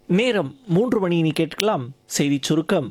நேரம் மூன்று மணி இனி கேட்கலாம் செய்திச் சுருக்கம்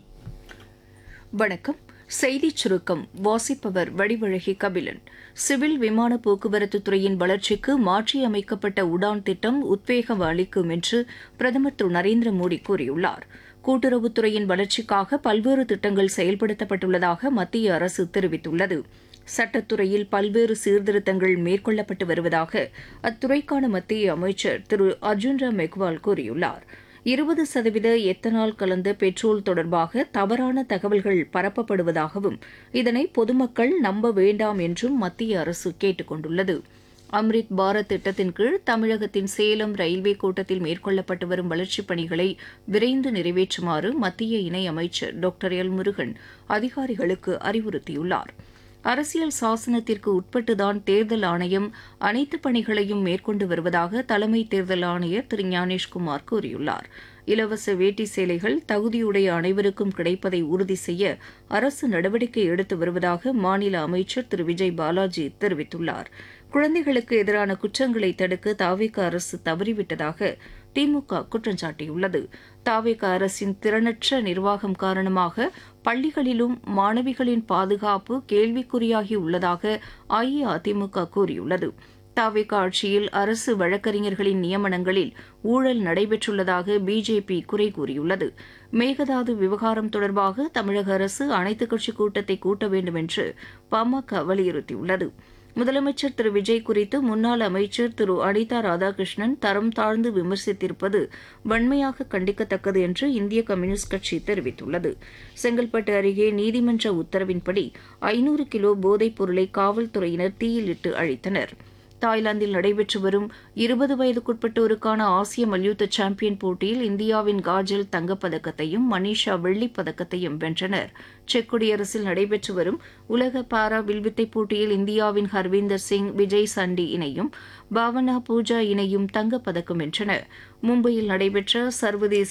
வணக்கம் செய்திச் சுருக்கம் வாசிப்பவர் வடிவழகி கபிலன் சிவில் விமான போக்குவரத்து துறையின் வளர்ச்சிக்கு மாற்றியமைக்கப்பட்ட உடான் திட்டம் உத்வேகம் அளிக்கும் என்று பிரதமர் திரு நரேந்திர மோடி கூறியுள்ளார் கூட்டுறவுத்துறையின் வளர்ச்சிக்காக பல்வேறு திட்டங்கள் செயல்படுத்தப்பட்டுள்ளதாக மத்திய அரசு தெரிவித்துள்ளது சட்டத்துறையில் பல்வேறு சீர்திருத்தங்கள் மேற்கொள்ளப்பட்டு வருவதாக அத்துறைக்கான மத்திய அமைச்சர் திரு அர்ஜுன் ராம் மெக்வால் கூறியுள்ளார் இருபது சதவீத எத்தனால் கலந்த பெட்ரோல் தொடர்பாக தவறான தகவல்கள் பரப்பப்படுவதாகவும் இதனை பொதுமக்கள் நம்ப வேண்டாம் என்றும் மத்திய அரசு கேட்டுக் கொண்டுள்ளது அம்ரித் பாரத் திட்டத்தின் கீழ் தமிழகத்தின் சேலம் ரயில்வே கோட்டத்தில் மேற்கொள்ளப்பட்டு வரும் வளர்ச்சிப் பணிகளை விரைந்து நிறைவேற்றுமாறு மத்திய இணை அமைச்சர் டாக்டர் எல் முருகன் அதிகாரிகளுக்கு அறிவுறுத்தியுள்ளார் அரசியல் சாசனத்திற்கு உட்பட்டுதான் தேர்தல் ஆணையம் அனைத்து பணிகளையும் மேற்கொண்டு வருவதாக தலைமை தேர்தல் ஆணையர் திரு ஞானேஷ்குமார் கூறியுள்ளார் இலவச வேட்டி சேலைகள் தகுதியுடைய அனைவருக்கும் கிடைப்பதை உறுதி செய்ய அரசு நடவடிக்கை எடுத்து வருவதாக மாநில அமைச்சர் திரு விஜய் பாலாஜி தெரிவித்துள்ளார் குழந்தைகளுக்கு எதிரான குற்றங்களை தடுக்க தாவேக அரசு தவறிவிட்டதாக திமுக குற்றம் சாட்டியுள்ளது தாவேக அரசின் திறனற்ற நிர்வாகம் காரணமாக பள்ளிகளிலும் மாணவிகளின் பாதுகாப்பு கேள்விக்குறியாகி உள்ளதாக அஇஅதிமுக கூறியுள்ளது தாவேக ஆட்சியில் அரசு வழக்கறிஞர்களின் நியமனங்களில் ஊழல் நடைபெற்றுள்ளதாக பிஜேபி குறை கூறியுள்ளது மேகதாது விவகாரம் தொடர்பாக தமிழக அரசு அனைத்துக் கட்சி கூட்டத்தை கூட்ட வேண்டும் என்று பாமக வலியுறுத்தியுள்ளது முதலமைச்சர் திரு விஜய் குறித்து முன்னாள் அமைச்சர் திரு அனிதா ராதாகிருஷ்ணன் தரம் தாழ்ந்து விமர்சித்திருப்பது வன்மையாக கண்டிக்கத்தக்கது என்று இந்திய கம்யூனிஸ்ட் கட்சி தெரிவித்துள்ளது செங்கல்பட்டு அருகே நீதிமன்ற உத்தரவின்படி ஐநூறு கிலோ போதைப் பொருளை காவல்துறையினர் தீயிலிட்டு அழித்தனர் தாய்லாந்தில் நடைபெற்று வரும் இருபது வயதுக்குட்பட்டோருக்கான ஆசிய மல்யுத்த சாம்பியன் போட்டியில் இந்தியாவின் காஜல் தங்கப்பதக்கத்தையும் மனிஷா வெள்ளிப் பதக்கத்தையும் வென்றனர் செக் குடியரசில் நடைபெற்று வரும் உலக பாரா வில்வித்தை போட்டியில் இந்தியாவின் ஹர்வீந்தர் சிங் விஜய் சண்டி இணையும் பாவனா பூஜா இணையும் தங்கப்பதக்கம் வென்றன மும்பையில் நடைபெற்ற சர்வதேச